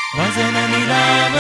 വചനനിലാവ്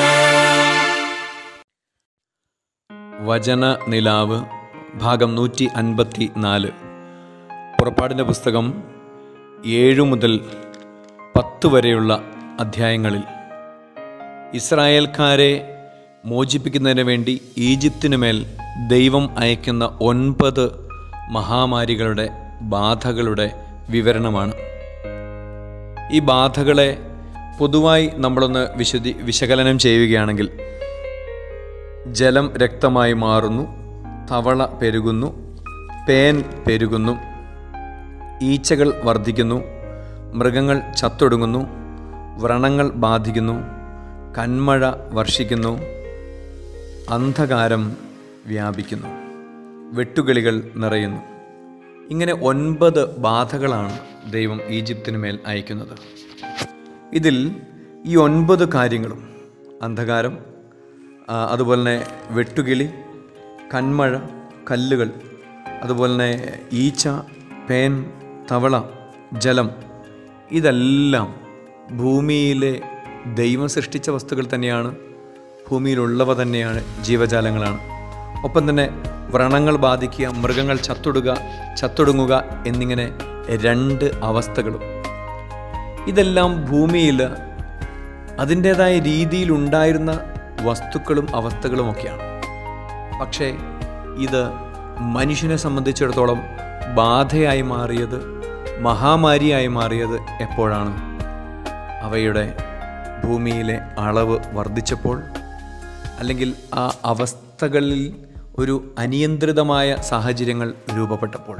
വചന നിലാവ് ഭാഗം നൂറ്റി അൻപത്തി നാല് പുറപ്പാടിൻ്റെ പുസ്തകം ഏഴു മുതൽ പത്ത് വരെയുള്ള അധ്യായങ്ങളിൽ ഇസ്രായേൽക്കാരെ മോചിപ്പിക്കുന്നതിന് വേണ്ടി ഈജിപ്തിനു മേൽ ദൈവം അയക്കുന്ന ഒൻപത് മഹാമാരികളുടെ ബാധകളുടെ വിവരണമാണ് ഈ ബാധകളെ പൊതുവായി നമ്മളൊന്ന് വിശദി വിശകലനം ചെയ്യുകയാണെങ്കിൽ ജലം രക്തമായി മാറുന്നു തവള പെരുകുന്നു പേൻ പെരുകുന്നു ഈച്ചകൾ വർദ്ധിക്കുന്നു മൃഗങ്ങൾ ചത്തൊടുങ്ങുന്നു വ്രണങ്ങൾ ബാധിക്കുന്നു കന്മഴ വർഷിക്കുന്നു അന്ധകാരം വ്യാപിക്കുന്നു വെട്ടുകിളികൾ നിറയുന്നു ഇങ്ങനെ ഒൻപത് ബാധകളാണ് ദൈവം ഈജിപ്തിന് മേൽ അയക്കുന്നത് ഇതിൽ ഈ ഒൻപത് കാര്യങ്ങളും അന്ധകാരം ആ, അതുപോലെ തന്നെ വെട്ടുകിളി കന്മഴ കല്ലുകൾ അതുപോലെ തന്നെ ഈച്ച പേൻ തവള ജലം ഇതെല്ലാം ഭൂമിയിലെ ദൈവം സൃഷ്ടിച്ച വസ്തുക്കൾ തന്നെയാണ് ഭൂമിയിലുള്ളവ തന്നെയാണ് ജീവജാലങ്ങളാണ് ഒപ്പം തന്നെ വ്രണങ്ങൾ ബാധിക്കുക മൃഗങ്ങൾ ചത്തൊടുക ചത്തൊടുങ്ങുക എന്നിങ്ങനെ രണ്ട് അവസ്ഥകളും ഇതെല്ലാം ഭൂമിയിൽ അതിൻ്റേതായ രീതിയിലുണ്ടായിരുന്ന വസ്തുക്കളും അവസ്ഥകളുമൊക്കെയാണ് പക്ഷേ ഇത് മനുഷ്യനെ സംബന്ധിച്ചിടത്തോളം ബാധയായി മാറിയത് മഹാമാരിയായി മാറിയത് എപ്പോഴാണ് അവയുടെ ഭൂമിയിലെ അളവ് വർദ്ധിച്ചപ്പോൾ അല്ലെങ്കിൽ ആ അവസ്ഥകളിൽ ഒരു അനിയന്ത്രിതമായ സാഹചര്യങ്ങൾ രൂപപ്പെട്ടപ്പോൾ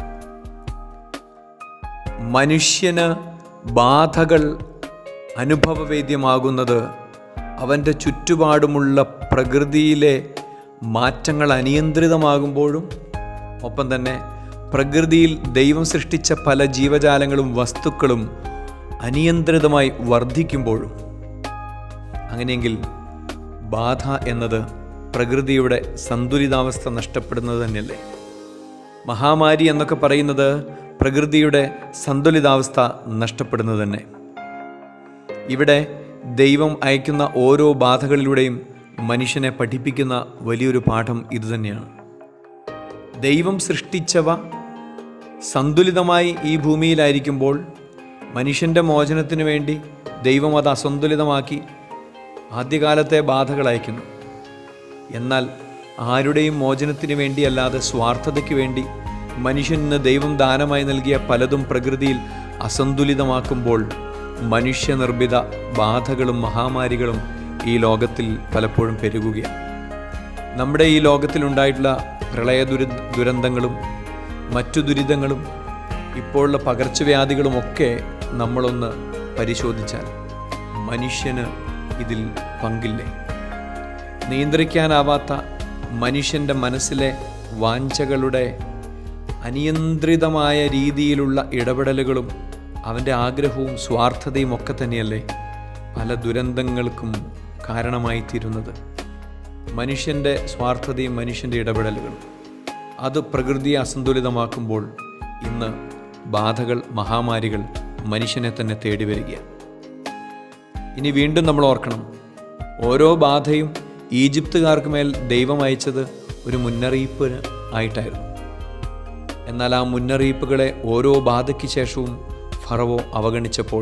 മനുഷ്യന് ബാധകൾ അനുഭവവേദ്യമാകുന്നത് അവൻ്റെ ചുറ്റുപാടുമുള്ള പ്രകൃതിയിലെ മാറ്റങ്ങൾ അനിയന്ത്രിതമാകുമ്പോഴും ഒപ്പം തന്നെ പ്രകൃതിയിൽ ദൈവം സൃഷ്ടിച്ച പല ജീവജാലങ്ങളും വസ്തുക്കളും അനിയന്ത്രിതമായി വർദ്ധിക്കുമ്പോഴും അങ്ങനെയെങ്കിൽ ബാധ എന്നത് പ്രകൃതിയുടെ സന്തുലിതാവസ്ഥ നഷ്ടപ്പെടുന്നത് തന്നെയല്ലേ മഹാമാരി എന്നൊക്കെ പറയുന്നത് പ്രകൃതിയുടെ സന്തുലിതാവസ്ഥ നഷ്ടപ്പെടുന്നത് തന്നെ ഇവിടെ ദൈവം അയക്കുന്ന ഓരോ ബാധകളിലൂടെയും മനുഷ്യനെ പഠിപ്പിക്കുന്ന വലിയൊരു പാഠം ഇതുതന്നെയാണ് ദൈവം സൃഷ്ടിച്ചവ സന്തുലിതമായി ഈ ഭൂമിയിലായിരിക്കുമ്പോൾ മനുഷ്യൻ്റെ മോചനത്തിന് വേണ്ടി ദൈവം അത് അസന്തുലിതമാക്കി ആദ്യകാലത്തെ ബാധകൾ അയക്കുന്നു എന്നാൽ ആരുടെയും മോചനത്തിന് വേണ്ടിയല്ലാതെ സ്വാർത്ഥതയ്ക്ക് വേണ്ടി മനുഷ്യന് ദൈവം ദാനമായി നൽകിയ പലതും പ്രകൃതിയിൽ അസന്തുലിതമാക്കുമ്പോൾ മനുഷ്യനിർമ്മിത ബാധകളും മഹാമാരികളും ഈ ലോകത്തിൽ പലപ്പോഴും പെരുകുകയാണ് നമ്മുടെ ഈ ലോകത്തിലുണ്ടായിട്ടുള്ള പ്രളയ ദുരി ദുരന്തങ്ങളും മറ്റു ദുരിതങ്ങളും ഇപ്പോഴുള്ള പകർച്ചവ്യാധികളുമൊക്കെ നമ്മളൊന്ന് പരിശോധിച്ചാൽ മനുഷ്യന് ഇതിൽ പങ്കില്ലേ നിയന്ത്രിക്കാനാവാത്ത മനുഷ്യൻ്റെ മനസ്സിലെ വാഞ്ചകളുടെ അനിയന്ത്രിതമായ രീതിയിലുള്ള ഇടപെടലുകളും അവൻ്റെ ആഗ്രഹവും സ്വാർത്ഥതയും ഒക്കെ തന്നെയല്ലേ പല ദുരന്തങ്ങൾക്കും കാരണമായി തീരുന്നത് മനുഷ്യൻ്റെ സ്വാർത്ഥതയും മനുഷ്യൻ്റെ ഇടപെടലുകളും അത് പ്രകൃതിയെ അസന്തുലിതമാക്കുമ്പോൾ ഇന്ന് ബാധകൾ മഹാമാരികൾ മനുഷ്യനെ തന്നെ തേടി വരികയാണ് ഇനി വീണ്ടും നമ്മൾ ഓർക്കണം ഓരോ ബാധയും ഈജിപ്തുകാർക്ക് മേൽ ദൈവം അയച്ചത് ഒരു മുന്നറിയിപ്പിന് ആയിട്ടായിരുന്നു എന്നാൽ ആ മുന്നറിയിപ്പുകളെ ഓരോ ബാധയ്ക്ക് ശേഷവും ഫറവോ അവഗണിച്ചപ്പോൾ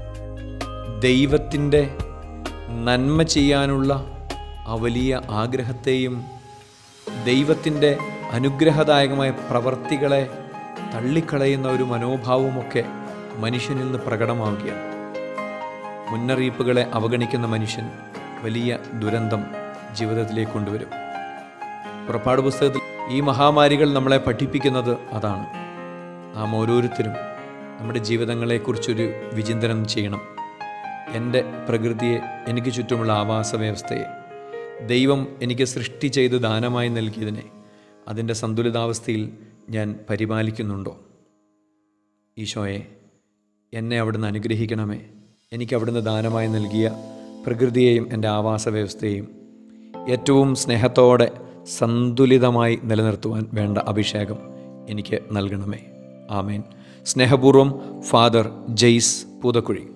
ദൈവത്തിൻ്റെ നന്മ ചെയ്യാനുള്ള ആ വലിയ ആഗ്രഹത്തെയും ദൈവത്തിൻ്റെ അനുഗ്രഹദായകമായ പ്രവർത്തികളെ തള്ളിക്കളയുന്ന ഒരു മനോഭാവമൊക്കെ മനുഷ്യനിൽ നിന്ന് പ്രകടമാവുകയാണ് മുന്നറിയിപ്പുകളെ അവഗണിക്കുന്ന മനുഷ്യൻ വലിയ ദുരന്തം ജീവിതത്തിലേക്ക് കൊണ്ടുവരും പുറപ്പാട് പുസ്തകത്തിൽ ഈ മഹാമാരികൾ നമ്മളെ പഠിപ്പിക്കുന്നത് അതാണ് നാം ഓരോരുത്തരും നമ്മുടെ ജീവിതങ്ങളെക്കുറിച്ചൊരു വിചിന്തനം ചെയ്യണം എൻ്റെ പ്രകൃതിയെ എനിക്ക് ചുറ്റുമുള്ള ആവാസ വ്യവസ്ഥയെ ദൈവം എനിക്ക് സൃഷ്ടി ചെയ്ത് ദാനമായി നൽകിയതിനെ അതിൻ്റെ സന്തുലിതാവസ്ഥയിൽ ഞാൻ പരിപാലിക്കുന്നുണ്ടോ ഈശോയെ എന്നെ അവിടുന്ന് അനുഗ്രഹിക്കണമേ എനിക്ക് അവിടുന്ന് ദാനമായി നൽകിയ പ്രകൃതിയെയും എൻ്റെ ആവാസ വ്യവസ്ഥയെയും ഏറ്റവും സ്നേഹത്തോടെ സന്തുലിതമായി നിലനിർത്തുവാൻ വേണ്ട അഭിഷേകം എനിക്ക് നൽകണമേ ആമേൻ സ്നേഹപൂർവം ഫാദർ ജെയ്സ് പൂതക്കുഴി